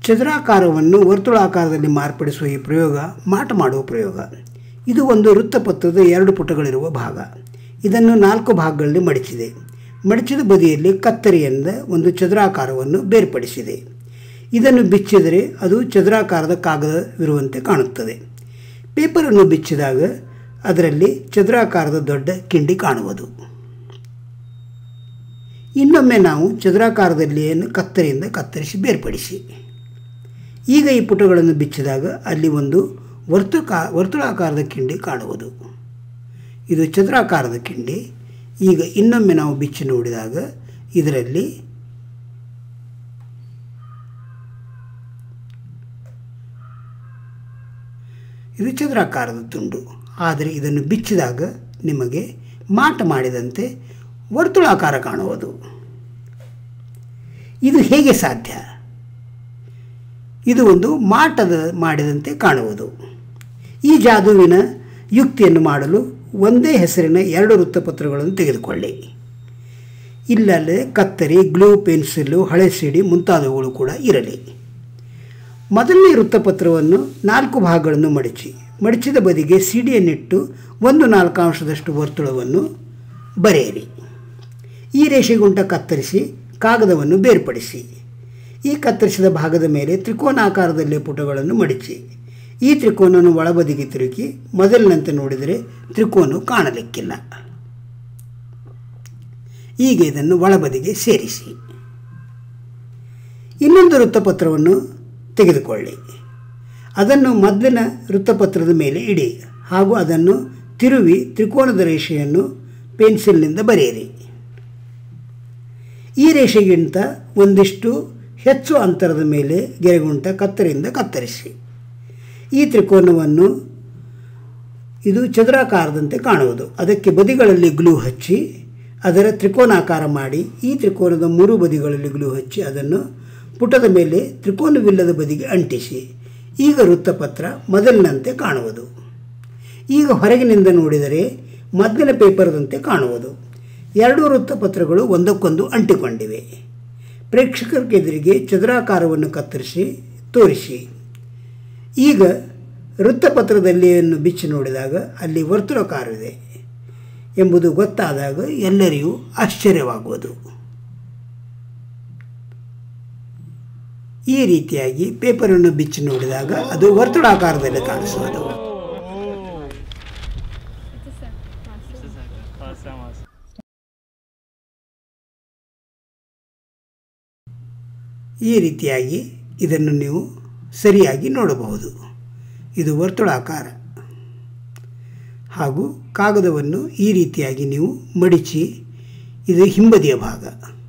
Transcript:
ಚದುರಾಕಾರವನ್ನು ವರ್ತುಳಾಕಾರದಲ್ಲಿ ಮಾರ್ಪಡಿಸುವ ಈ ಪ್ರಯೋಗ ಮಾಟ ಮಾಡುವ ಪ್ರಯೋಗ ಇದು ಒಂದು ವೃತ್ತಪತ್ರದ ಎರಡು ಪುಟಗಳಿರುವ ಭಾಗ ಇದನ್ನು ನಾಲ್ಕು ಭಾಗಗಳಲ್ಲಿ ಮಡಿಚಿದೆ ಮಡಚಿದ ಬದಿಯಲ್ಲಿ ಕತ್ತರಿಯಿಂದ ಒಂದು ಚದುರಾಕಾರವನ್ನು ಬೇರ್ಪಡಿಸಿದೆ ಇದನ್ನು ಬಿಚ್ಚಿದರೆ ಅದು ಚದುರಾಕಾರದ ಕಾಗದವಿರುವಂತೆ ಕಾಣುತ್ತದೆ ಪೇಪರನ್ನು ಬಿಚ್ಚಿದಾಗ ಅದರಲ್ಲಿ ಚದುರಾಕಾರದ ದೊಡ್ಡ ಕಿಂಡಿ ಕಾಣುವುದು ಇನ್ನೊಮ್ಮೆ ನಾವು ಚದುರಾಕಾರದಲ್ಲಿಯನ್ನು ಕತ್ತರಿಯಿಂದ ಕತ್ತರಿಸಿ ಬೇರ್ಪಡಿಸಿ ಈಗ ಈ ಪುಟಗಳನ್ನು ಬಿಚ್ಚಿದಾಗ ಅಲ್ಲಿ ಒಂದು ವರ್ತುಕಾ ವರ್ತುಳಾಕಾರದ ಕಿಂಡಿ ಕಾಣುವುದು ಇದು ಚದುರಾಕಾರದ ಕಿಂಡಿ ಈಗ ಇನ್ನೊಮ್ಮೆ ನಾವು ಬಿಚ್ಚಿ ನೋಡಿದಾಗ ಇದರಲ್ಲಿ ಇದು ಚದುರಾಕಾರದ ತುಂಡು ಆದರೆ ಇದನ್ನು ಬಿಚ್ಚಿದಾಗ ನಿಮಗೆ ಮಾಟ ಮಾಡಿದಂತೆ ವರ್ತುಳಾಕಾರ ಕಾಣುವುದು ಇದು ಹೇಗೆ ಸಾಧ್ಯ ಇದು ಒಂದು ಮಾಟದ ಮಾಡಿದಂತೆ ಕಾಣುವುದು ಈ ಜಾದುವಿನ ಯುಕ್ತಿಯನ್ನು ಮಾಡಲು ಒಂದೇ ಹೆಸರಿನ ಎರಡು ವೃತ್ತಪತ್ರಗಳನ್ನು ತೆಗೆದುಕೊಳ್ಳಿ ಇಲ್ಲಲ್ಲದೆ ಕತ್ತರಿ ಗ್ಲೂ ಪೆನ್ಸಿಲು ಹಳೆ ಸಿಡಿ ಮುಂತಾದವುಗಳು ಕೂಡ ಇರಲಿ ಮೊದಲನೇ ವೃತ್ತಪತ್ರವನ್ನು ನಾಲ್ಕು ಭಾಗಗಳನ್ನು ಮಡಚಿ ಮಡಚಿದ ಬದಿಗೆ ಸಿಡಿಯನ್ನಿಟ್ಟು ಒಂದು ನಾಲ್ಕಾಂಶದಷ್ಟು ವರ್ತುಳವನ್ನು ಬರೆಯಿರಿ ಈ ರೇಷೆಗುಂಟ ಕತ್ತರಿಸಿ ಕಾಗದವನ್ನು ಬೇರ್ಪಡಿಸಿ ಈ ಕತ್ತರಿಸಿದ ಭಾಗದ ಮೇಲೆ ತ್ರಿಕೋನಾಕಾರದಲ್ಲಿ ಪುಟಗಳನ್ನು ಮಡಿಚಿ ಈ ತ್ರಿಕೋನವನ್ನು ಒಳಬದಿಗೆ ತಿರುಗಿ ಮೊದಲಿನಂತೆ ನೋಡಿದರೆ ತ್ರಿಕೋನ ಕಾಣಲಿಕ್ಕಿಲ್ಲ ಈಗ ಇದನ್ನು ಒಳಬದಿಗೆ ಸೇರಿಸಿ ಇನ್ನೊಂದು ವೃತ್ತಪತ್ರವನ್ನು ತೆಗೆದುಕೊಳ್ಳಿ ಅದನ್ನು ಮೊದಲಿನ ವೃತ್ತಪತ್ರದ ಮೇಲೆ ಇಡಿ ಹಾಗೂ ಅದನ್ನು ತಿರುವಿ ತ್ರಿಕೋನದ ರೇಷೆಯನ್ನು ಪೆನ್ಸಿಲ್ನಿಂದ ಬರೆಯಿರಿ ಈ ರೇಷೆಗಿಂತ ಒಂದಿಷ್ಟು ಹೆಚ್ಚು ಅಂತರದ ಮೇಲೆ ಗೆರೆಗುಂಟ ಕತ್ತರಿಯಿಂದ ಕತ್ತರಿಸಿ ಈ ತ್ರಿಕೋನವನ್ನು ಇದು ಚದುರಾಕಾರದಂತೆ ಕಾಣುವುದು ಅದಕ್ಕೆ ಬದಿಗಳಲ್ಲಿ ಗ್ಲೂ ಹಚ್ಚಿ ಅದರ ತ್ರಿಕೋನಾಕಾರ ಮಾಡಿ ಈ ತ್ರಿಕೋನದ ಮೂರು ಬದಿಗಳಲ್ಲಿ ಗ್ಲೂ ಹಚ್ಚಿ ಅದನ್ನು ಪುಟದ ಮೇಲೆ ತ್ರಿಕೋನವಿಲ್ಲದ ಬದಿಗೆ ಅಂಟಿಸಿ ಈಗ ವೃತ್ತಪತ್ರ ಮೊದಲಿನಂತೆ ಕಾಣುವುದು ಈಗ ಹೊರಗಿನಿಂದ ನೋಡಿದರೆ ಮೊದಲಿನ ಪೇಪರ್ದಂತೆ ಕಾಣುವುದು ಎರಡೂ ವೃತ್ತಪತ್ರಗಳು ಒಂದಕ್ಕೊಂದು ಅಂಟಿಕೊಂಡಿವೆ ಪ್ರೇಕ್ಷಕರಿಗೆದುರಿಗೆ ಚದುರಾಕಾರವನ್ನು ಕತ್ತರಿಸಿ ತೋರಿಸಿ ಈಗ ವೃತ್ತಪತ್ರದಲ್ಲಿಯನ್ನು ಬಿಚ್ಚಿ ನೋಡಿದಾಗ ಅಲ್ಲಿ ವರ್ತುಳಕಾರವಿದೆ ಎಂಬುದು ಗೊತ್ತಾದಾಗ ಎಲ್ಲರಿಗೂ ಆಶ್ಚರ್ಯವಾಗುವುದು ಈ ರೀತಿಯಾಗಿ ಪೇಪರನ್ನು ಬಿಚ್ಚಿ ನೋಡಿದಾಗ ಅದು ವರ್ತುಳಾಕಾರದಲ್ಲಿ ಕಾಣಿಸುವುದು Awesome, awesome. ಈ ರೀತಿಯಾಗಿ ಇದನ್ನು ನೀವು ಸರಿಯಾಗಿ ನೋಡಬಹುದು ಇದು ವರ್ತುಳಾಕಾರ ಹಾಗೂ ಕಾಗದವನ್ನು ಈ ರೀತಿಯಾಗಿ ನೀವು ಮಡಿಚಿ ಇದು ಹಿಂಬದಿಯ ಭಾಗ